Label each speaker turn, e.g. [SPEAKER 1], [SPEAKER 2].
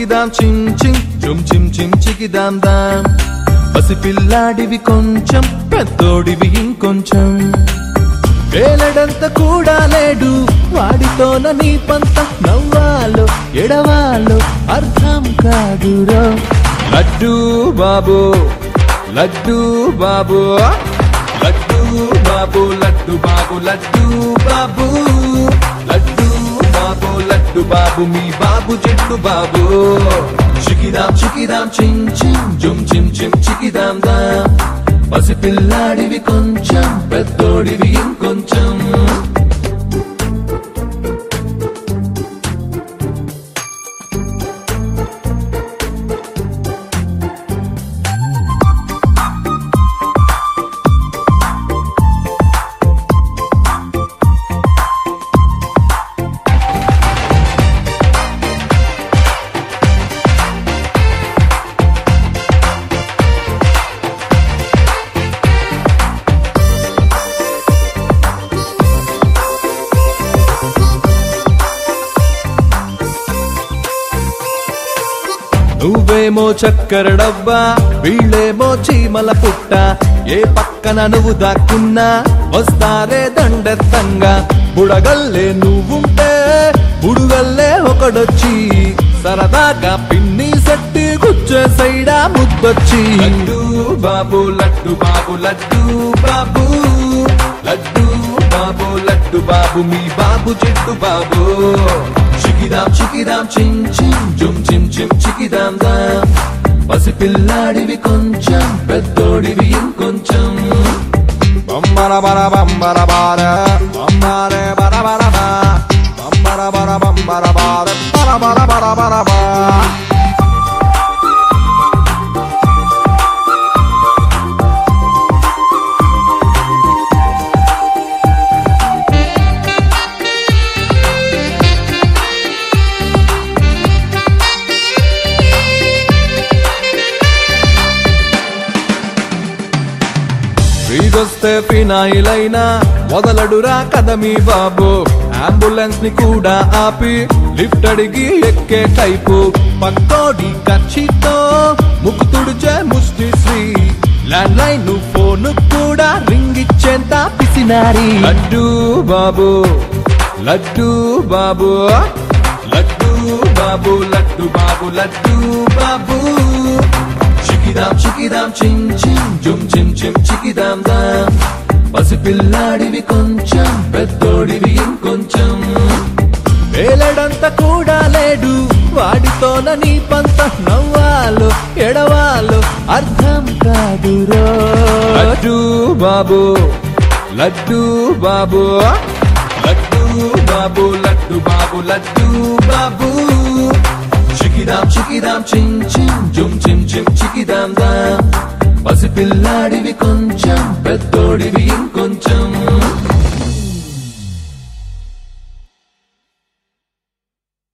[SPEAKER 1] చికిదాం చిం చిం చుం చిం చిం చికిదాం దాం పసి పిల్లాడివి కొంచెం పెద్దోడివి ఇంకొంచెం వేలడంత కూడా లేడు వాడితోన నీ పంత నవ్వాలో ఎడవాలో అర్థం కాదురో లడ్డు బాబు లడ్డు బాబు లడ్డు బాబు లడ్డు బాబు లడ్డు బాబు లడ్డు బాబు లడ్డు బాబు మీ బాబు జిడ్డు బాబు చికిదాం చికిదాం చిం చిం జుం చిం చిం చికిదాం దాం పసి పిల్లాడివి కొంచెం పెద్దోడివి ఇంకొంచెం నువ్వేమో చక్కెర డబ్బా వీళ్ళేమో చీమల పుట్ట ఏ పక్కన నువ్వు దాక్కున్నా వస్తారే దండెత్తంగా బుడగల్లే నువ్వుంటే బుడుగల్లే ఒకడొచ్చి సరదాగా పిన్ని సెట్టి గుచ్చే సైడా ముద్దొచ్చి లడ్డు బాబు లడ్డు బాబు లడ్డు బాబు లడ్డు బాబు లడ్డు బాబు మీ బాబు చెట్టు బాబు చికిదాం చికిదాం చిం చిం జుం చిం చిం చికిదాం దాం పసి పిల్లాడివి కొంచెం పెద్దోడివి ఇంకొంచెం
[SPEAKER 2] బొమ్మర బర బొమ్మర బార బొమ్మరే బర బర బా బొమ్మర బర బొమ్మర బార బర బర బర బర బా
[SPEAKER 1] వీడొస్తే ఫినాయిల్ అయినా వదలడురా కదమి బాబు అంబులెన్స్ ని కూడా ఆపి లిఫ్ట్ అడిగి ఎక్కే టైపు పక్కోడి కచ్చితో ముక్కు తుడిచే ముష్టి శ్రీ ల్యాండ్ లైన్ ఫోన్ కూడా రింగ్ ఇచ్చేంత పిసినారి లడ్డు బాబు లడ్డు బాబు లడ్డు బాబు లడ్డు బాబు లడ్డు బాబు చికిదాం చికిదాం చిం చిం జుం చిం చిం చికిదాం దాం పసి పిల్లాడివి కొంచెం పెద్దోడివి ఇంకొంచెం వేలడంత కూడా లేడు వాడితోన నీ పంత నవ్వాలో ఎడవాలో అర్థం కాదురో లడ్డు బాబు లడ్డు బాబు లడ్డు బాబు లడ్డు బాబు లడ్డు బాబు చికిదాం చికిదాం చిం చిం జుం చిం చిం చికిదాం దాం పసి పిల్లాడివి కొంచెం పెద్దోడివి